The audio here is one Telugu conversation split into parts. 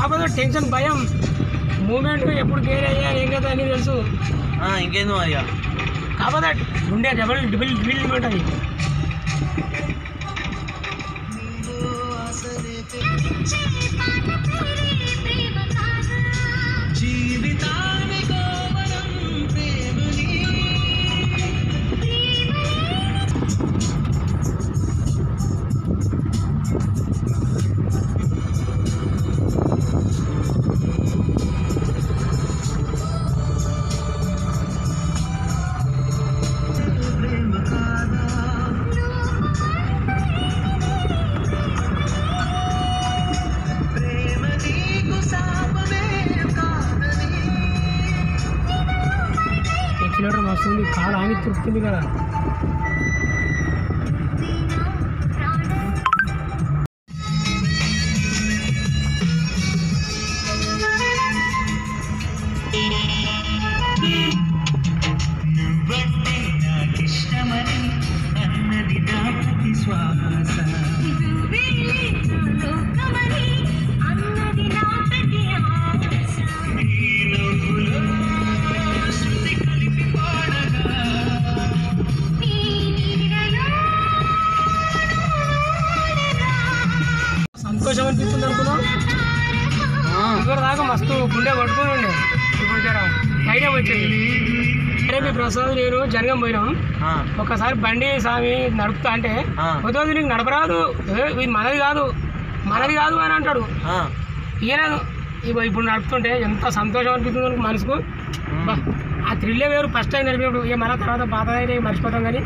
కాకపోతే టెన్షన్ భయం మూమెంట్ ఎప్పుడు గేర్ అయ్యారు ఏం కదా అని తెలుసు ఆ, ఇంకేంది మరి ఇక కాకపోతే గుండె డబల్ డిబిల్ డిబిల్ ఉంటుంది ఎక్కిలోటర్ మస్తు ఉంది కాలు ఆగి తిరుగుతుంది కదా సంతోషం అనిపిస్తుంది అనుకున్నాం ఇక్కడ దాకా మస్తు గుండె పట్టుకుని ఉండే ఇప్పుడు జర ధైర్యం వచ్చింది అరే మీ ప్రసాద్ నేను జనగం పోయినాం ఆ, ఒకసారి బండి స్వామి నడుపుతా అంటే ఆ. వద్దు నీకు నడపరాదు ఏ, ఇది మనది కాదు మనది కాదు అని అంటాడు ఆ, ఇయ్యలేదు ఇగో ఇప్పుడు నడుపుతుంటే ఎంత సంతోషం అనిపిస్తుంది అనుకో మనసుకు బా, ఆ థ్రిల్లే వేరు ఫస్ట్ టైం నడిపినప్పుడు ఇక మన తర్వాత బాధ అయితే మర్చిపోతాం కానీ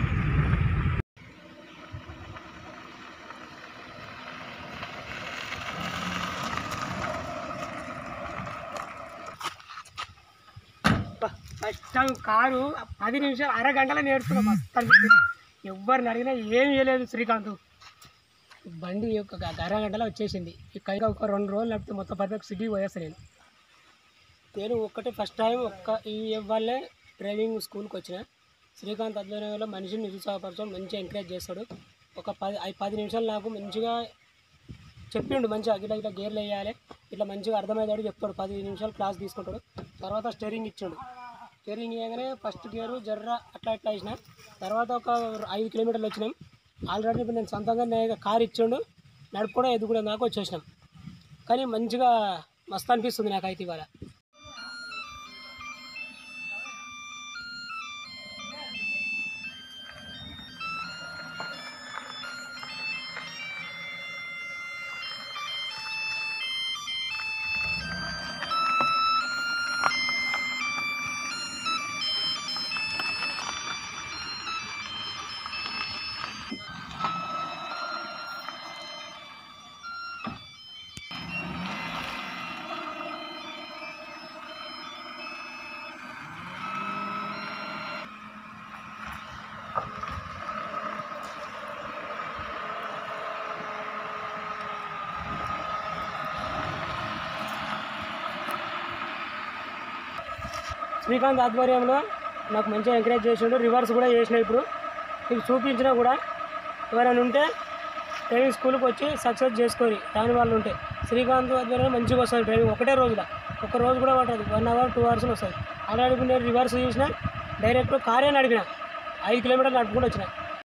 ఫస్ట్ టైం కారు పది నిమిషాలు అరగంటలో నేర్చుకున్నాం మస్తు అనిపించింది ఎవరిని అడిగినా ఏం చేయలేదు శ్రీకాంత్ బండి ఒక గ- అరగంటలో వచ్చేసింది ఇక్కడ ఇంకా ఒక రెండు రోజులు నడిపితే మొత్తం పర్ఫెక్ట్ సిటీ పోయేస్తాను నేను నేను ఒక్కటే ఫస్ట్ టైం ఒక్క ఈ వల్లే డ్రైవింగ్ స్కూల్కి వచ్చిన శ్రీకాంత్ అధ్వర్యంలో మనిషిని నిరుత్సాహపరచడం మంచిగా ఎంకరేజ్ చేస్తాడు ఒక పది ఐ- పది నిమిషాలు నాకు మంచిగా చెప్పిండు మంచిగా ఇట్లా ఇట్లా గేర్లు వేయాలి ఇట్లా మంచిగా అర్థమయ్యేదాడు చెప్తాడు పది నిమిషాలు క్లాస్ తీసుకుంటాడు తర్వాత స్టేరింగ్ ఇచ్చాడు స్టేరింగ్ ఇవ్వగానే ఫస్ట్ గేరు జర్ర అట్లా ఇట్లా వేసిన తర్వాత ఒక ఐదు కిలోమీటర్లు వచ్చినాం ఆల్రెడీ ఇప్పుడు నేను సొంతంగా నేను కార్ ఇచ్చాడు నడుపుకోవడం ఎదుగుడం దాకా వచ్చేసినాం కానీ మంచిగా మస్తు అనిపిస్తుంది నాకైతే ఇవాళ శ్రీకాంత్ ఆధ్వర్యంలో నాకు మంచిగా ఎంకరేజ్ చేసిండు రివర్స్ కూడా చేసిన ఇప్పుడు మీకు చూపించినా కూడా ఎవరైనా ఉంటే డ్రైవింగ్ స్కూల్కి వచ్చి సక్సెస్ చేసుకొని దాని వాళ్ళు ఉంటే శ్రీకాంత్ ఆధ్వర్యంలో మంచిగా వస్తుంది డ్రైవింగ్ ఒకటే రోజులో ఒక రోజు కూడా పడుతుంది వన్ అవర్ టూ అవర్స్లో వస్తుంది ఆల్రెడీ ఇప్పుడు నేను రివర్స్ చేసిన డైరెక్ట్ కారే నడిపిన ఐదు కిలోమీటర్లు నడుపుకుంటూ వచ్చిన